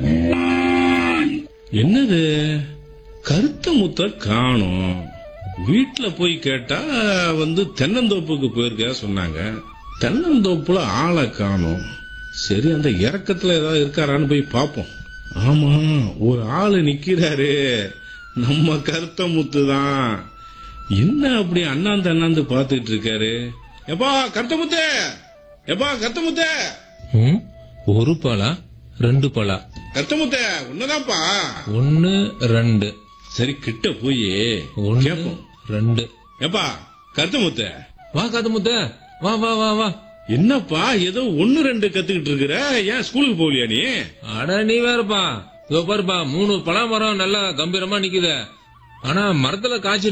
என்னது கருத்த முத்த காணும் வீட்ல போய் கேட்டா வந்து தென்னந்தோப்புக்கு போயிருக்கா சொன்னாங்க தென்னந்தோப்புல ஆளை காணும் சரி அந்த இறக்கத்துல ஏதாவது இருக்காரான்னு போய் பார்ப்போம் ஆமா ஒரு ஆளு நிக்கிறாரு நம்ம கருத்த முத்து தான் என்ன அப்படி அண்ணாந்து அண்ணாந்து பாத்துக்கிட்டு இருக்காரு எப்பா கருத்த முத்து எப்பா கருத்த முத்து ம், ஒரு பழா ரெண்டு பழா கருத்த முத்து உன்னதான்ப்பா ஒன்னு ரெண்டு சரி கிட்ட போய் ஒன்னு கேப்போம் ரெண்டு எப்பா கருத்த முத்து வா காது முத்த வா வா வா வா என்னப்பா ஏதோ ஒன்னு ரெண்டு கத்துக்கிட்டு இருக்கிற ஏன் ஸ்கூலுக்கு போகலையா நீ அட நீ வேறப்பா இதோ பாருப்பா மூணு பழா மரம் நல்லா கம்பீரமா நிக்குது ஆனா மரத்துல காய்ச்சி